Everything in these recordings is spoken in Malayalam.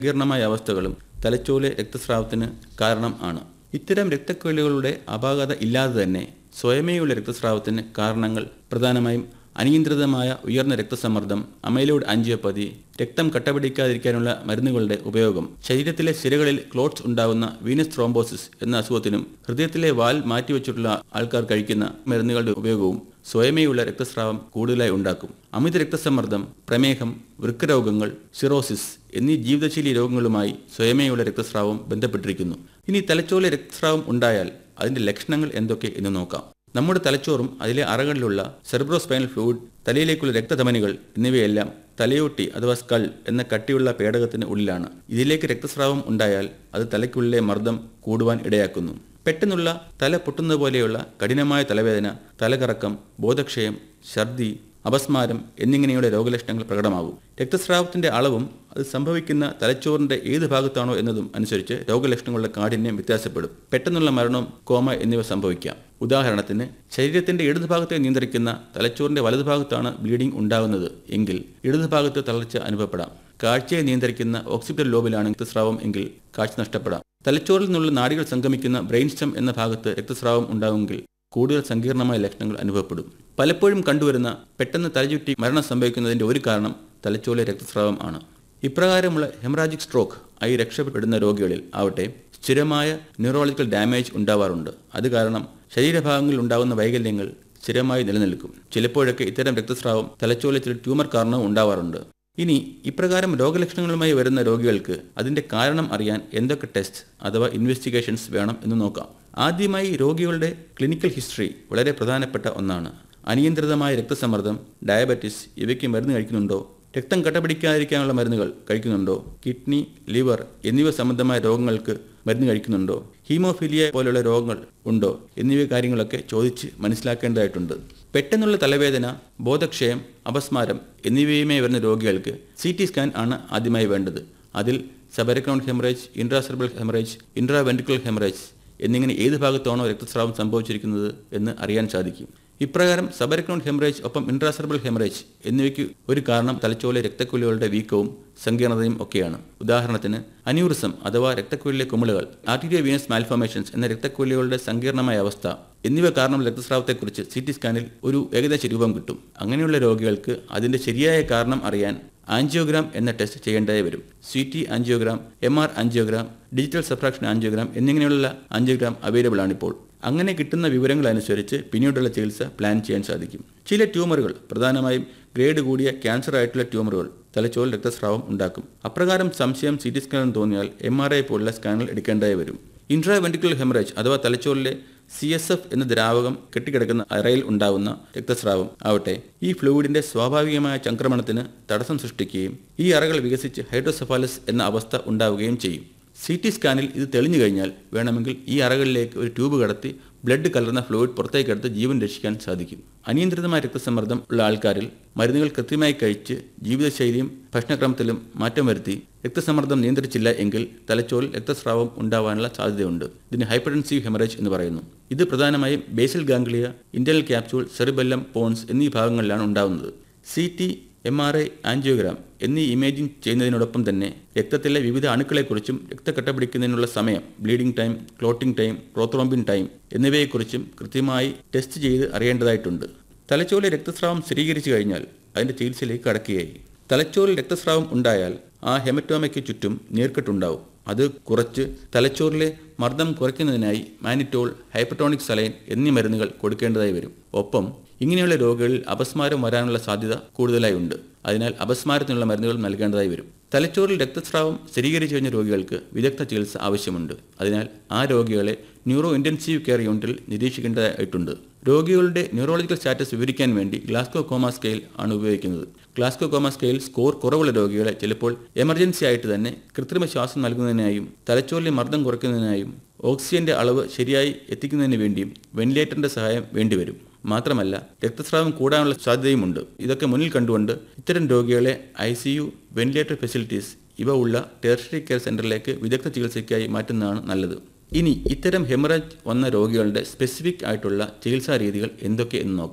സങ്കീർണമായ അവസ്ഥകളും തലച്ചോറിലെ രക്തസ്രാവത്തിന് കാരണം ആണ് ഇത്തരം രക്തക്കുഴലുകളുടെ അപാകത ഇല്ലാതെ തന്നെ സ്വയമേയുള്ള രക്തസ്രാവത്തിന് കാരണങ്ങൾ പ്രധാനമായും അനിയന്ത്രിതമായ ഉയർന്ന രക്തസമ്മർദ്ദം അമൈലോയ്ഡ് ആൻജിയോപ്പതി രക്തം കട്ടപിടിക്കാതിരിക്കാനുള്ള മരുന്നുകളുടെ ഉപയോഗം ശരീരത്തിലെ സിരകളിൽ ക്ലോട്ട്സ് ഉണ്ടാകുന്ന വീനസ് ത്രോംബോസിസ് എന്ന അസുഖത്തിനും ഹൃദയത്തിലെ വാൽ മാറ്റിവെച്ചിട്ടുള്ള ആൾക്കാർ കഴിക്കുന്ന മരുന്നുകളുടെ ഉപയോഗവും സ്വയമേയുള്ള രക്തസ്രാവം കൂടുതലായി ഉണ്ടാക്കും അമിത രക്തസമ്മർദ്ദം പ്രമേഹം വൃക്കരോഗങ്ങൾ സിറോസിസ് എന്നീ ജീവിതശൈലി രോഗങ്ങളുമായി സ്വയമേയുള്ള രക്തസ്രാവം ബന്ധപ്പെട്ടിരിക്കുന്നു ഇനി തലച്ചോറിലെ രക്തസ്രാവം ഉണ്ടായാൽ അതിന്റെ ലക്ഷണങ്ങൾ എന്തൊക്കെ എന്ന് നോക്കാം നമ്മുടെ തലച്ചോറും അതിലെ അറകളിലുള്ള സെർബ്രോസ്പൈനൽ ഫ്ലൂയിഡ് തലയിലേക്കുള്ള രക്തധമനികൾ എന്നിവയെല്ലാം തലയോട്ടി അഥവാ സ്കൾ എന്ന കട്ടിയുള്ള പേടകത്തിന് ഉള്ളിലാണ് ഇതിലേക്ക് രക്തസ്രാവം ഉണ്ടായാൽ അത് തലയ്ക്കുള്ളിലെ മർദ്ദം കൂടുവാൻ ഇടയാക്കുന്നു പെട്ടെന്നുള്ള തല പൊട്ടുന്നത് പോലെയുള്ള കഠിനമായ തലവേദന തലകറക്കം ബോധക്ഷയം ഛർദി അപസ്മാരം എന്നിങ്ങനെയുള്ള രോഗലക്ഷണങ്ങൾ പ്രകടമാകും രക്തസ്രാവത്തിന്റെ അളവും അത് സംഭവിക്കുന്ന തലച്ചോറിന്റെ ഏത് ഭാഗത്താണോ എന്നതും അനുസരിച്ച് രോഗലക്ഷണങ്ങളുടെ കാഠിന്യം വ്യത്യാസപ്പെടും പെട്ടെന്നുള്ള മരണവും കോമ എന്നിവ സംഭവിക്കാം ഉദാഹരണത്തിന് ശരീരത്തിന്റെ ഇടതുഭാഗത്തെ നിയന്ത്രിക്കുന്ന തലച്ചോറിന്റെ വലതുഭാഗത്താണ് ബ്ലീഡിംഗ് ഉണ്ടാകുന്നത് എങ്കിൽ ഇടതുഭാഗത്ത് തളർച്ച അനുഭവപ്പെടാം കാഴ്ചയെ നിയന്ത്രിക്കുന്ന ഓക്സിപിറ്റൽ ലോബിലാണ് രക്തസ്രാവം എങ്കിൽ കാഴ്ച നഷ്ടപ്പെടാം തലച്ചോറിൽ നിന്നുള്ള നാഡികൾ സംഗമിക്കുന്ന ബ്രെയിൻ സ്റ്റം എന്ന ഭാഗത്ത് രക്തസ്രാവം ഉണ്ടാകുമെങ്കിൽ കൂടുതൽ സങ്കീർണമായ ലക്ഷണങ്ങൾ അനുഭവപ്പെടും പലപ്പോഴും കണ്ടുവരുന്ന പെട്ടെന്ന് തലചുറ്റി മരണം സംഭവിക്കുന്നതിന്റെ ഒരു കാരണം തലച്ചോറിലെ രക്തസ്രാവം ആണ് ഇപ്രകാരമുള്ള ഹെമറാജിക് സ്ട്രോക്ക് ആയി രക്ഷപ്പെടുന്ന രോഗികളിൽ ആവട്ടെ സ്ഥിരമായ ന്യൂറോളജിക്കൽ ഡാമേജ് ഉണ്ടാവാറുണ്ട് അത് കാരണം ശരീരഭാഗങ്ങളിൽ ഉണ്ടാകുന്ന വൈകല്യങ്ങൾ സ്ഥിരമായി നിലനിൽക്കും ചിലപ്പോഴൊക്കെ ഇത്തരം രക്തസ്രാവം തലച്ചോറിലെ ചില ട്യൂമർ കാരണവും ഉണ്ടാവാറുണ്ട് ഇനി ഇപ്രകാരം രോഗലക്ഷണങ്ങളുമായി വരുന്ന രോഗികൾക്ക് അതിന്റെ കാരണം അറിയാൻ എന്തൊക്കെ ടെസ്റ്റ് അഥവാ ഇൻവെസ്റ്റിഗേഷൻസ് വേണം എന്ന് നോക്കാം ആദ്യമായി രോഗികളുടെ ക്ലിനിക്കൽ ഹിസ്റ്ററി വളരെ പ്രധാനപ്പെട്ട ഒന്നാണ് അനിയന്ത്രിതമായ രക്തസമ്മർദ്ദം ഡയബറ്റിസ് ഇവയ്ക്ക് മരുന്ന് കഴിക്കുന്നുണ്ടോ രക്തം കട്ടപിടിക്കാതിരിക്കാനുള്ള മരുന്നുകൾ കഴിക്കുന്നുണ്ടോ കിഡ്നി ലിവർ എന്നിവ സംബന്ധമായ രോഗങ്ങൾക്ക് മരുന്ന് കഴിക്കുന്നുണ്ടോ ഹീമോഫീലിയ പോലുള്ള രോഗങ്ങൾ ഉണ്ടോ എന്നിവ കാര്യങ്ങളൊക്കെ ചോദിച്ച് മനസ്സിലാക്കേണ്ടതായിട്ടുണ്ട് പെട്ടെന്നുള്ള തലവേദന ബോധക്ഷയം അപസ്മാരം എന്നിവയുമായി വരുന്ന രോഗികൾക്ക് സി ടി സ്കാൻ ആണ് ആദ്യമായി വേണ്ടത് അതിൽ subarachnoid haemorrhage intracerebral haemorrhage intraventricular haemorrhage എന്നിങ്ങനെ ഏത് ഭാഗത്താണോ രക്തസ്രാവം സംഭവിച്ചിരിക്കുന്നത് എന്ന് അറിയാൻ സാധിക്കും ഇപ്രകാരം സബരക്രൗണ്ട് ഹെമറേജ് ഒപ്പം ഇൻട്രാസെർബൽ ഹെമറേജ് എന്നിവയ്ക്ക് ഒരു കാരണം തലച്ചോറിലെ രക്തക്കുഴലുകളുടെ വീക്കവും സങ്കീർണതയും ഒക്കെയാണ് ഉദാഹരണത്തിന് അന്യൂറിസം അഥവാ രക്തക്കുഴലിലെ കുമിളുകൾ ആർട്ടീരിയോ വീനസ് മാൽഫോമേഷൻസ് എന്ന രക്തക്കുഴലുകളുടെ സങ്കീർണമായ അവസ്ഥ എന്നിവ കാരണം രക്തസ്രാവത്തെക്കുറിച്ച് സി ടി സ്കാനിൽ ഒരു ഏകദേശ രൂപം കിട്ടും അങ്ങനെയുള്ള രോഗികൾക്ക് അതിന്റെ ശരിയായ കാരണം അറിയാൻ ആൻജിയോഗ്രാം എന്ന ടെസ്റ്റ് ചെയ്യേണ്ടതായി വരും C T angiogram M R angiogram digital subtraction angiogram എന്നിങ്ങനെയുള്ള ആൻജിയോഗ്രാം അവൈലബിൾ ആണിപ്പോൾ അങ്ങനെ കിട്ടുന്ന വിവരങ്ങൾ അനുസരിച്ച് പിന്നീടുള്ള ചികിത്സ പ്ലാൻ ചെയ്യാൻ സാധിക്കും ചില ട്യൂമറുകൾ പ്രധാനമായും ഗ്രേഡ് കൂടിയ ക്യാൻസർ ആയിട്ടുള്ള ട്യൂമറുകൾ തലച്ചോറിൽ രക്തസ്രാവം ഉണ്ടാക്കും അപ്രകാരം സംശയം സി ടി സ്കാൻ തോന്നിയാൽ എം ആർ ഐ പോലുള്ള സ്കാനുകൾ എടുക്കേണ്ടതായി വരും ഇൻട്രാവെൻട്രിക്കുലർ ഹെമറേജ് അഥവാ തലച്ചോറിലെ സി എസ് എഫ് എന്ന ദ്രാവകം കെട്ടിക്കിടക്കുന്ന അറയിൽ ഉണ്ടാവുന്ന രക്തസ്രാവം ആവട്ടെ ഈ ഫ്ലൂയിഡിന്റെ സ്വാഭാവികമായ ചംക്രമണത്തിന് തടസ്സം സൃഷ്ടിക്കുകയും ഈ അറകൾ വികസിച്ച് ഹൈഡ്രോസെഫാലസ് എന്ന അവസ്ഥ ഉണ്ടാവുകയും ചെയ്യും സി ടി സ്കാനിൽ ഇത് തെളിഞ്ഞു കഴിഞ്ഞാൽ വേണമെങ്കിൽ ഈ അറകളിലേക്ക് ഒരു ട്യൂബ് കടത്തി ബ്ലഡ് കലർന്ന ഫ്ലൂയിഡ് പുറത്തേക്കെടുത്ത് ജീവൻ രക്ഷിക്കാൻ സാധിക്കും അനിയന്ത്രിതമായ രക്തസമ്മർദ്ദം ഉള്ള ആൾക്കാരിൽ മരുന്നുകൾ കൃത്യമായി കഴിച്ച് ജീവിതശൈലിയും ഭക്ഷണക്രമത്തിലും മാറ്റം വരുത്തി രക്തസമ്മർദ്ദം നിയന്ത്രിച്ചില്ല എങ്കിൽ തലച്ചോറിൽ രക്തസ്രാവം ഉണ്ടാവാനുള്ള സാധ്യതയുണ്ട് ഇതിന് ഹൈപ്പർടെൻസീവ് ഹെമറേജ് എന്ന് പറയുന്നു ഇത് പ്രധാനമായും basal ganglia internal capsule cerebellum pons എന്നീ ഭാഗങ്ങളിലാണ് ഉണ്ടാകുന്നത് C T M R I angiogram എന്നീ ഇമേജിംഗ് ചെയ്യുന്നതിനോടൊപ്പം തന്നെ രക്തത്തിലെ വിവിധ അണുക്കളെക്കുറിച്ചും രക്തക്കട്ടപിടിക്കുന്നതിനുള്ള സമയം bleeding time clotting time prothrombin time എന്നിവയെക്കുറിച്ചും കൃത്യമായി ടെസ്റ്റ് ചെയ്ത് അറിയേണ്ടതായിട്ടുണ്ട് തലച്ചോറിലെ രക്തസ്രാവം സ്ഥിരീകരിച്ചു കഴിഞ്ഞാൽ അതിന്റെ ചികിത്സയിലേക്ക് കടക്കുകയായി തലച്ചോറിൽ രക്തസ്രാവം ഉണ്ടായാൽ ആ ഹെമറ്റോമയ്ക്ക് ചുറ്റും നീർക്കെട്ടുണ്ടാവും അത് കുറച്ച് തലച്ചോറിലെ മർദ്ദം കുറയ്ക്കുന്നതിനായി മാനിറ്റോൾ ഹൈപ്പറ്റോണിക് സലൈൻ എന്നീ മരുന്നുകൾ കൊടുക്കേണ്ടതായി വരും ഒപ്പം ഇങ്ങനെയുള്ള രോഗികളിൽ അപസ്മാരം വരാനുള്ള സാധ്യത കൂടുതലായി ഉണ്ട് അതിനാൽ അപസ്മാരത്തിനുള്ള മരുന്നുകൾ നൽകേണ്ടതായി വരും തലച്ചോറിൽ രക്തസ്രാവം സ്ഥിരീകരിച്ചു കഴിഞ്ഞ രോഗികൾക്ക് വിദഗ്ധ ചികിത്സ ആവശ്യമുണ്ട് അതിനാൽ ആ രോഗികളെ ന്യൂറോ ഇൻറ്റൻസീവ് കെയർ യൂണിറ്റിൽ നിരീക്ഷിക്കേണ്ടതായിട്ടുണ്ട് രോഗികളുടെ ന്യൂറോളജിക്കൽ സ്റ്റാറ്റസ് വിവരിക്കാൻ വേണ്ടി ഗ്ലാസ്കോ കോമ സ്കെയിൽ ആണ് ഉപയോഗിക്കുന്നത് ഗ്ലാസ്കോ കോമ സ്കെയിൽ സ്കോർ കുറവുള്ള രോഗികളെ ചിലപ്പോൾ എമർജൻസി ആയിട്ട് തന്നെ കൃത്രിമ ശ്വാസം നൽകുന്നതിനായും തലച്ചോറിലെ മർദ്ദം കുറയ്ക്കുന്നതിനായും ഓക്സിജന്റെ അളവ് ശരിയായി എത്തിക്കുന്നതിന് വേണ്ടിയും വെന്റിലേറ്ററിന്റെ സഹായം വേണ്ടിവരും മാത്രമല്ല രക്തസ്രാവം കൂടാനുള്ള സാധ്യതയുമുണ്ട് ഇതൊക്കെ മുന്നിൽ കണ്ടുകൊണ്ട് ഇത്തരം രോഗികളെ I C U ventilator facilities ഇവ ഉള്ള ടെറിഷറി കെയർ സെന്ററിലേക്ക് വിദഗ്ധ ചികിത്സയ്ക്കായി മാറ്റുന്നതാണ് നല്ലത് ഇനി ഇത്തരം ഹെമറേജ് വന്ന രോഗികളുടെ സ്പെസിഫിക് ആയിട്ടുള്ള ചികിത്സാ രീതികൾ എന്തൊക്കെ എന്ന് നോക്കാം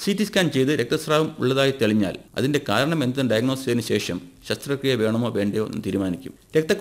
സി ടി സ്കാൻ ചെയ്ത് രക്തസ്രാവം ഉള്ളതായി തെളിഞ്ഞാൽ അതിന്റെ കാരണം എന്തെന്ന് ഡയഗ്നോസ് ചെയ്തതിനു ശേഷം ശസ്ത്രക്രിയ വേണമോ വേണ്ടയോ എന്ന് തീരുമാനിക്കും രക്ത